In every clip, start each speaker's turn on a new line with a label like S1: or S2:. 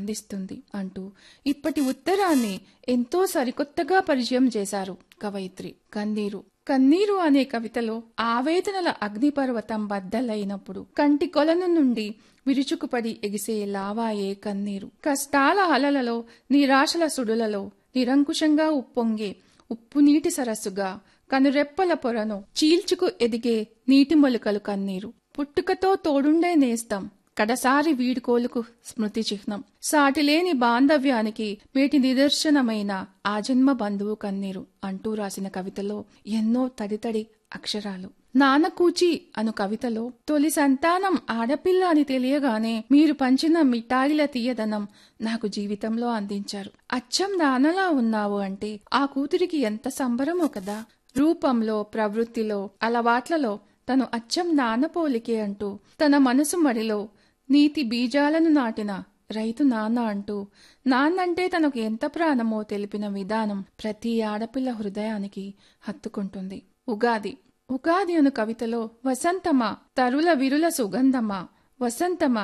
S1: అందిస్తుంది అంటూ ఇప్పటి ఉత్తరాన్ని ఎంతో సరికొత్తగా పరిచయం చేశారు కవయిత్రి కన్నీరు కన్నీరు అనే కవితలో ఆవేదనల అగ్నిపర్వతం బద్దలైనప్పుడు కంటి కొలను నుండి విరుచుకుపడి ఎగిసే లావాయే కన్నీరు కష్టాల అలలలో నిరాశల సుడులలో నిరంకుశంగా ఉప్పొంగే ఉప్పునీటి సరస్సుగా కనురెప్పల పొరను చీల్చుకు ఎదిగే నీటి మొలకలు కన్నీరు పుట్టుకతో తోడుండే నేస్తం కడసారి వీడుకోలుకు స్మృతి చిహ్నం సాటిలేని బాంధవ్యానికి వీటి నిదర్శనమైన ఆ జన్మ బంధువు కన్నీరు అంటూ రాసిన కవితలో ఎన్నో తడితడి అక్షరాలు నానకూచి అను కవితలో తొలి సంతానం ఆడపిల్ల అని తెలియగానే మీరు పంచిన మిఠాయిల తీయదనం నాకు జీవితంలో అందించారు అచ్చం నాన్నలా ఉన్నావు అంటే ఆ కూతురికి ఎంత సంబరమో కదా రూపంలో ప్రవృత్తిలో అలవాట్లలో తను అచ్చం నాన్నపోలికే అంటూ తన మనసు మడిలో నీతి బీజాలను నాటిన రైతు నాన్న అంటూ నాన్నంటే తనకు ఎంత ప్రాణమో తెలిపిన విధానం ప్రతి ఆడపిల్ల హృదయానికి హత్తుకుంటుంది ఉగాది ఉగాది అను కవితలో వసంతమా తరుల విరుల సుగంధమా వసంతమా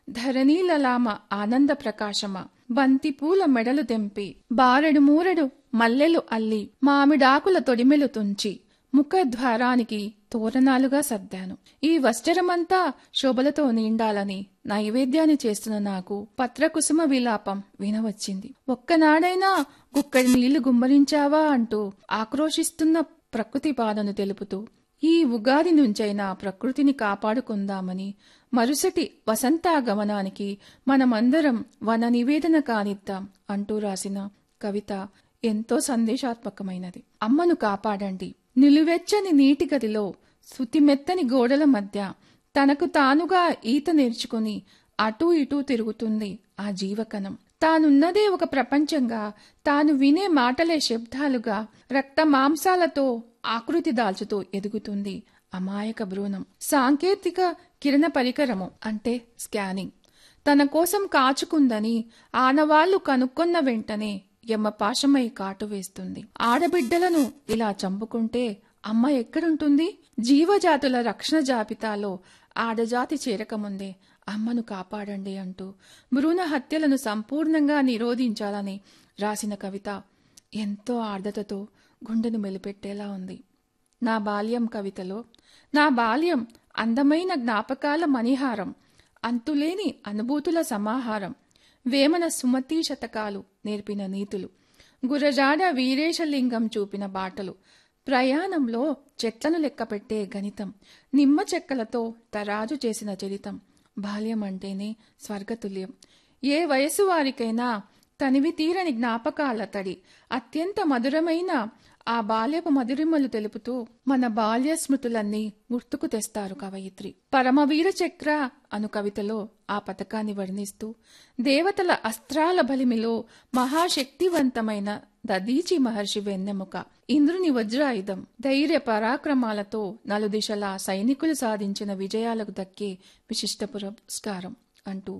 S1: ధరణీలలామ ఆనంద ప్రకాశమా బంతి పూల మెడలు తెంపి బారెడు మూరెడు మల్లెలు అల్లి మామిడాకుల తొడిమెలు తుంచి ముఖద్వారానికి తోరణాలుగా సర్దాను ఈ వస్త్రమంతా శోభలతో నిండాలని నైవేద్యాన్ని చేస్తున్న నాకు పత్రకుసుమ విలాపం వినవచ్చింది ఒక్కనాడైనా కుక్కడి నీళ్లు గుమ్మరించావా అంటూ ఆక్రోశిస్తున్న ప్రకృతి బాధను తెలుపుతూ ఈ ఉగాది నుంచైనా ప్రకృతిని కాపాడుకుందామని మరుసటి వసంతాగమనానికి మనమందరం వన నివేదన కానిద్దాం అంటూ రాసిన కవిత ఎంతో సందేశాత్మకమైనది అమ్మను కాపాడండి నిలువెచ్చని నీటి గదిలో శుతిమెత్తని గోడల మధ్య తనకు తానుగా ఈత నేర్చుకుని అటూ ఇటూ తిరుగుతుంది ఆ జీవకణం తానున్నదే ఒక ప్రపంచంగా తాను వినే మాటలే శబ్దాలుగా రక్త మాంసాలతో ఆకృతి దాల్చుతూ ఎదుగుతుంది అమాయక భ్రూణం సాంకేతిక కిరణ పరికరము అంటే స్కానింగ్ తన కోసం కాచుకుందని ఆనవాళ్లు కనుక్కొన్న వెంటనే యమపాశమై కాటు వేస్తుంది ఆడబిడ్డలను ఇలా చంపుకుంటే అమ్మ ఎక్కడుంటుంది జీవజాతుల రక్షణ జాబితాలో ఆడజాతి చేరకముందే అమ్మను కాపాడండి అంటూ భ్రూణ హత్యలను సంపూర్ణంగా నిరోధించాలని రాసిన కవిత ఎంతో ఆర్ద్రతతో గుండెను మెలిపెట్టేలా ఉంది నా బాల్యం కవితలో నా బాల్యం అందమైన జ్ఞాపకాల మణిహారం అంతులేని అనుభూతుల సమాహారం వేమన సుమతీ శతకాలు నేర్పిన నీతులు గురజాడ వీరేశలింగం చూపిన బాటలు ప్రయాణంలో చెట్లను లెక్కపెట్టే గణితం నిమ్మ చెక్కలతో తరాజు చేసిన చరితం బాల్యం అంటేనే స్వర్గతుల్యం ఏ వయసు వారికైనా తనివి తీరని జ్ఞాపకాల తడి అత్యంత మధురమైన ఆ బాల్యపు మధురిమలు తెలుపుతూ మన బాల్య స్మృతులన్నీ గుర్తుకు తెస్తారు కవయిత్రి పరమవీర చక్ర అను కవితలో ఆ పథకాన్ని వర్ణిస్తూ దేవతల అస్త్రాల బలిమిలో మహాశక్తివంతమైన దదీచి మహర్షి వెన్నెముక ఇంద్రుని వజ్రాయుధం ధైర్య పరాక్రమాలతో నలుదిశలా సైనికులు సాధించిన విజయాలకు దక్కే విశిష్ట పురస్కారం అంటూ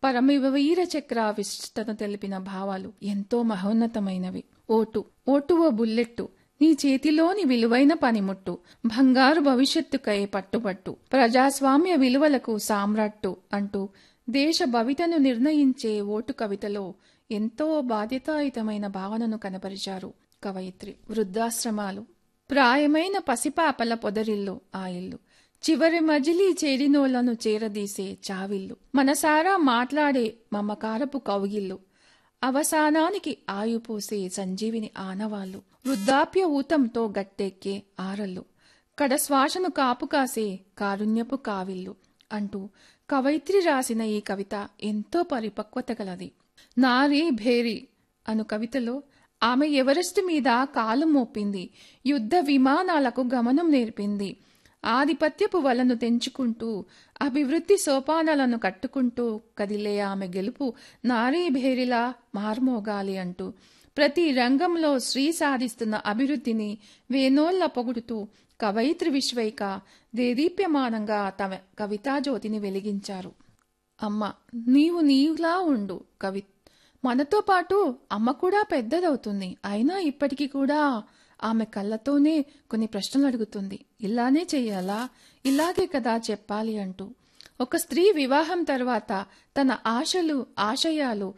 S1: పరమవీర చక్ర విశిష్టతను తెలిపిన భావాలు ఎంతో మహోన్నతమైనవి ఓటు ఓటు ఓ బుల్లెట్టు నీ చేతిలోని విలువైన పనిముట్టు బంగారు భవిష్యత్తుకై పట్టుబట్టు ప్రజాస్వామ్య విలువలకు సామ్రాట్టు అంటూ దేశ భవితను నిర్ణయించే ఓటు కవితలో ఎంతో బాధ్యతాయుతమైన భావనను కనపరిచారు కవయిత్రి వృద్ధాశ్రమాలు ప్రాయమైన పసిపాపల పొదరిల్లు ఆ ఇల్లు చివరి మజిలీ చేరినోళ్లను చేరదీసే చావిల్లు మనసారా మాట్లాడే మమకారపు కౌగిల్లు అవసానానికి ఆయుపోసే సంజీవిని ఆనవాళ్లు వృద్ధాప్య ఊతంతో గట్టెక్కే ఆరళ్ళు కడశ్వాసను కాపు కాసే కారుణ్యపు కావిల్లు అంటూ కవయిత్రి రాసిన ఈ కవిత ఎంతో పరిపక్వత గలది నారీ భేరి అను కవితలో ఆమె ఎవరెస్ట్ మీద కాలు మోపింది యుద్ధ విమానాలకు గమనం నేర్పింది ఆధిపత్యపు వలను తెంచుకుంటూ అభివృద్ధి సోపానాలను కట్టుకుంటూ కదిలే ఆమె గెలుపు నారీ భేరిలా మార్మోగాలి అంటూ ప్రతి రంగంలో స్త్రీ సాధిస్తున్న అభివృద్ధిని వేనోళ్ల పొగుడుతూ కవయిత్రి విశ్వైక దేదీప్యమానంగా తమ కవితాజ్యోతిని వెలిగించారు అమ్మ నీవు నీవులా ఉండు కవి మనతో పాటు అమ్మ కూడా పెద్దదవుతుంది అయినా ఇప్పటికీ కూడా ఆమె కళ్ళతోనే కొన్ని ప్రశ్నలు అడుగుతుంది ఇలానే చెయ్యాలా ఇలాగే కదా చెప్పాలి అంటూ ఒక స్త్రీ వివాహం తర్వాత తన ఆశలు ఆశయాలు